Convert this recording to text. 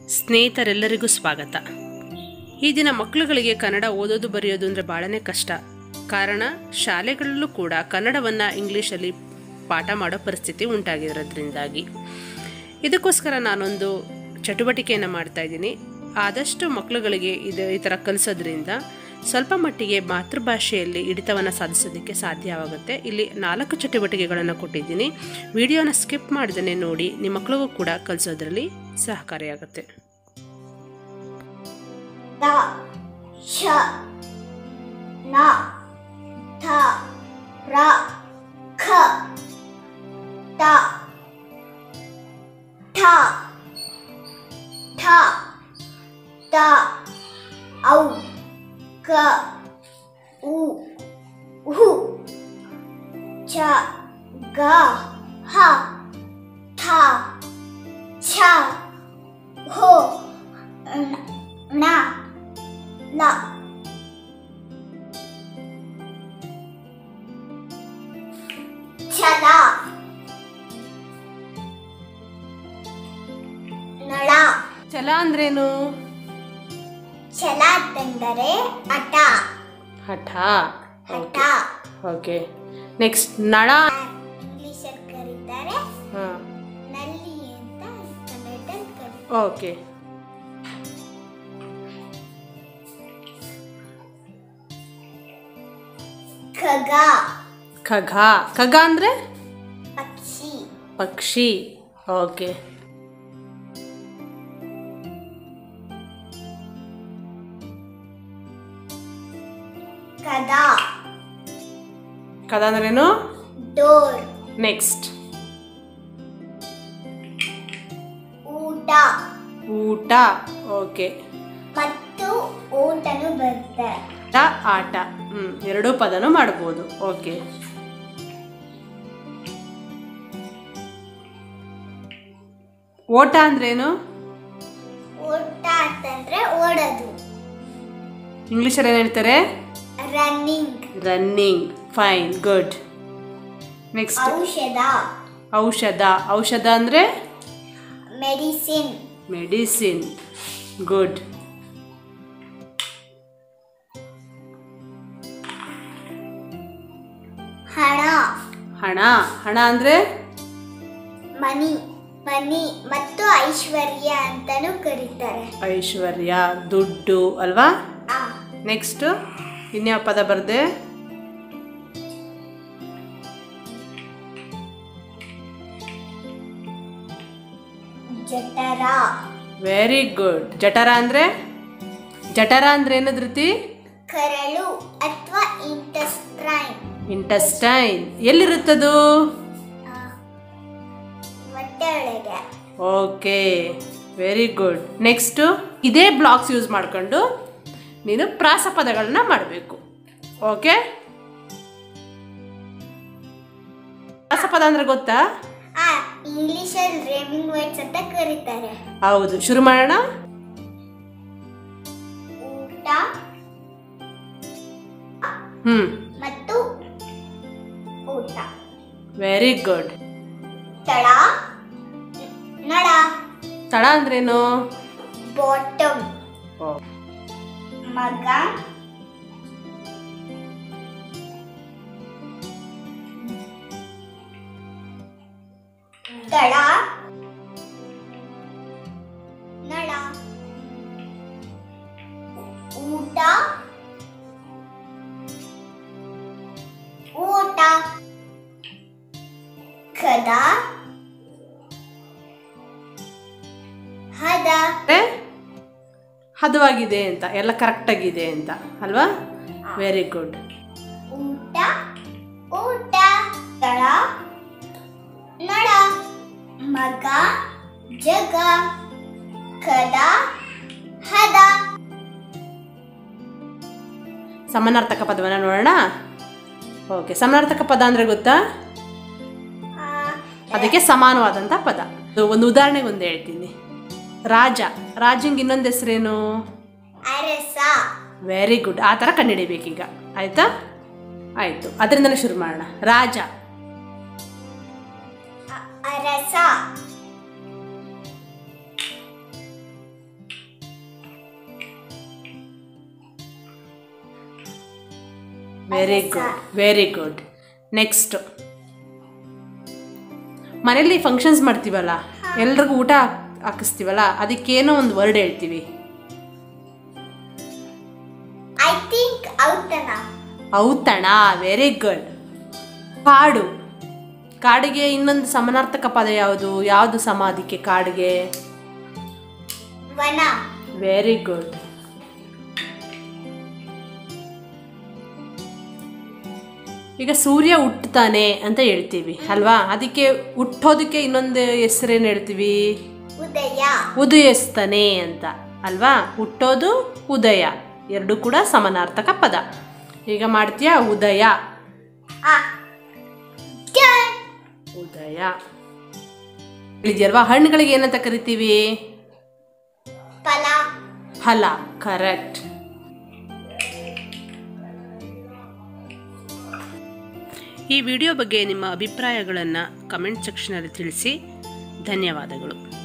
ಸ್ನೇಹಿತರೆಲ್ಲರಿಗೂ ಸ್ವಾಗತ ಈ ದಿನ ಮಕ್ಕಳುಗಳಿಗೆ ಕನ್ನಡ ಓದೋದು ಬರೆಯೋದು ಅಂದರೆ ಭಾಳನೇ ಕಷ್ಟ ಕಾರಣ ಶಾಲೆಗಳಲ್ಲೂ ಕೂಡ ಕನ್ನಡವನ್ನು ಇಂಗ್ಲೀಷಲ್ಲಿ ಪಾಠ ಮಾಡೋ ಪರಿಸ್ಥಿತಿ ಉಂಟಾಗಿರೋದ್ರಿಂದಾಗಿ ಇದಕ್ಕೋಸ್ಕರ ನಾನೊಂದು ಚಟುವಟಿಕೆಯನ್ನು ಮಾಡ್ತಾ ಇದ್ದೀನಿ ಆದಷ್ಟು ಮಕ್ಕಳುಗಳಿಗೆ ಇದು ಈ ಥರ ಕಲಿಸೋದ್ರಿಂದ ಸ್ವಲ್ಪ ಮಟ್ಟಿಗೆ ಮಾತೃಭಾಷೆಯಲ್ಲಿ ಹಿಡಿತವನ್ನು ಸಾಧಿಸೋದಕ್ಕೆ ಸಾಧ್ಯವಾಗುತ್ತೆ ಇಲ್ಲಿ ನಾಲ್ಕು ಚಟುವಟಿಕೆಗಳನ್ನು ಕೊಟ್ಟಿದ್ದೀನಿ ವಿಡಿಯೋನ ಸ್ಕಿಪ್ ಮಾಡ್ದೇ ನೋಡಿ ನಿಮ್ಮ ಮಕ್ಕಳಿಗೂ ಕೂಡ ಕಲಿಸೋದ್ರಲ್ಲಿ ಸಹಕಾರಿಯಾಗುತ್ತೆ ದ ಶ ನ ಥ ರ ಖ ತ ಠ ಠ ತ ಔ ಕ ಉ ಉ ಚ ಗ ಹ ಥ ಛ ಹೋ ನ ಲ ಛಲ ನಳ ಛಲ ಅಂದ್ರೇನು ಛಲ ಅಂತಂದರೆ ಹಠ ಹಠ ಹಠ ಓಕೆ ನೆಕ್ಸ್ಟ್ ನಳ ಇಂಗ್ಲಿಷಲ್ಲಿ ಕರೀತಾರೆ ಹಾಂ ನಲ್ಲಿ ಅಂತ ಕನ್ನಡದಲ್ಲಿ ಕರೀತಾರೆ ಓಕೆ ಖಗ ಖಗ ಖಗ ಅಂದರೆ ಪಕ್ಷಿ ಪಕ್ಷಿ ಓಕೆ ಕದ ಕದ ಅಂದ್ರೇನು ಡೋರ್ ನೆಕ್ಸ್ಟ್ ಊಟ ಊಟ ಓಕೆ ಮತ್ತು ಊಟನು ಬರುತ್ತೆ ಆಟ ಆಟ ಹ್ಞೂ ಎರಡೂ ಪದನೂ ಮಾಡ್ಬೋದು ಓಕೆ ಓಟ ಅಂದ್ರೇನು ಊಟ ಅಂತಂದ್ರೆ ಓಡೋದು ಇಂಗ್ಲೀಷಲ್ಲಿ ಏನು ಹೇಳ್ತಾರೆ running running fine good next ಔಷಧ ಔಷಧ ಔಷಧ ಅಂದರೆ ಮೆಡಿಸಿನ್ ಮೆಡಿಸಿನ್ ಗುಡ್ ಹಣ ಹಣ ಹಣ ಅಂದರೆ ಮನಿ ಮನಿ ಮತ್ತು ಐಶ್ವರ್ಯ ಅಂತಾನೂ ಕರೀತಾರೆ ಐಶ್ವರ್ಯ ದುಡ್ಡು ಅಲ್ವಾ ಆ ನೆಕ್ಸ್ಟ್ ಇನ್ಯಾವ ಪದ ಬರ್ದೆ ಜಠರ ವೆರಿ ಗುಡ್ ಜಠರ ಅಂದರೆ ಜಠರ ಅಂದ್ರೆ ಏನು ಧೃತಿ ಕರಳು ಅಥವಾ ಇಂಟಸ್ಟ್ರೈನ್ ಇಂಟಸ್ಟೈನ್ ಎಲ್ಲಿರುತ್ತದು ಹೊಟ್ಟೆ ಒಳಗೆ ಓಕೆ ವೆರಿ ಗುಡ್ ನೆಕ್ಸ್ಟು ಇದೇ ಬ್ಲಾಕ್ಸ್ ಯೂಸ್ ಮಾಡ್ಕೊಂಡು ನೀನು ಪ್ರಾಸಪದಗಳನ್ನ ಮಾಡಬೇಕು ಓಕೆ ಪ್ರಾಸಪದ ಅಂದ್ರೆ ಗೊತ್ತಾ ಆ ಇಂಗ್ಲಿಷಲ್ಲಿ ರೇಮಿಂಗ್ ವರ್ಡ್ಸ್ ಅಂತ ಕರೀತಾರೆ ಹೌದು ಶುರು ಮಾಡೋಣ ಊಟ ಹ್ಞೂ ಮತ್ತು ಊಟ ವೆರಿ ಗುಡ್ ತಳ ನಡ ತಳ ಅಂದ್ರೇನು ಬಾಟಮ್ ಓ ಮಗ ದಳ ನಳ ಊಟ ಊಟ ಕದ ಹದ ಅಂದ್ರೆ ಹದವಾಗಿದೆ ಅಂತ ಎಲ್ಲ ಕರೆಕ್ಟಾಗಿದೆ ಅಂತ ಅಲ್ವಾ ವೆರಿ ಗುಡ್ ಊಟ ಊಟ ತಳ ನಳ ಮಗ ಜಗ ಕದ ಹದ ಸಮಾನಾರ್ಥಕ ಪದವನ್ನು ನೋಡೋಣ ಓಕೆ ಸಮಾನಾರ್ಥಕ ಪದ ಅಂದರೆ ಗೊತ್ತಾ ಆ, ಅದಕ್ಕೆ ಸಮಾನವಾದಂಥ ಪದ ಇದು ಒಂದು ಉದಾಹರಣೆಗೆ ಒಂದು ಹೇಳ್ತೀನಿ ರಾಜ ರಾಜಂಗೆ ಇನ್ನೊಂದು ಹೆಸರೇನು ಅರಸ ವೆರಿ ಗುಡ್ ಆ ಥರ ಕಂಡುಹಿಡಿಬೇಕೀಗ ಆಯಿತಾ ಆಯಿತು ಅದರಿಂದನೇ ಶುರು ಮಾಡೋಣ ರಾಜ ಅ- ಅರಸ very good very good next ಮನೇಲಿ ಫಂಕ್ಷನ್ಸ್ ಮಾಡ್ತೀವಲ್ಲ ಎಲ್ರಿಗೂ ಊಟ ಹಾಕ್- ಹಾಕಿಸ್ತೀವಲ್ಲ ಅದಕ್ಕೇನೋ ಒಂದು ವರ್ಡ್ ಹೇಳ್ತೀವಿ ಐ ಥಿಂಕ್ ಔತಣ ಔತಣ ವೆರಿ ಗುಡ್ ಕಾಡು ಕಾಡಿಗೆ ಇನ್ನೊಂದು ಸಮಾನಾರ್ಥಕ ಪದ ಯಾವುದು ಯಾವುದು ಸಮ ಅದಕ್ಕೆ ಕಾಡಿಗೆ ವನ ವೆರಿ ಗುಡ್ ಈಗ ಸೂರ್ಯ ಹುಟ್ಟುತ್ತಾನೆ ಅಂತ ಹೇಳ್ತೀವಿ ಅಲ್ವಾ ಅದಕ್ಕೆ ಹುಟ್ಟೋದಕ್ಕೆ ಇನ್ನೊಂದು ಹೆಸರೇನು ಹೇಳ್ತೀವಿ ಉದಯ ಉದಯಿಸ್ತಾನೆ ಅಂತ ಅಲ್ವಾ ಹುಟ್ಟೋದು ಉದಯ ಎರಡು ಕೂಡ ಸಮಾನಾರ್ಥಕ ಪದ ಈಗ ಮಾಡ್ತೀಯಾ ಉದಯ ಆ Done. ಉದಯ ಹೇಳಿದ್ಯಲ್ವಾ ಹಣ್ಣುಗಳಿಗೆ ಏನಂತ ಕರಿತೀವಿ ಫಲ ಫಲ ಕರೆಕ್ಟ್ ಈ ವಿಡಿಯೋ ಬಗ್ಗೆ ನಿಮ್ಮ ಅಭಿಪ್ರಾಯಗಳನ್ನು ಕಮೆಂಟ್ ಸೆಕ್ಷನಲ್ಲಿ ತಿಳಿಸಿ ಧನ್ಯವಾದಗಳು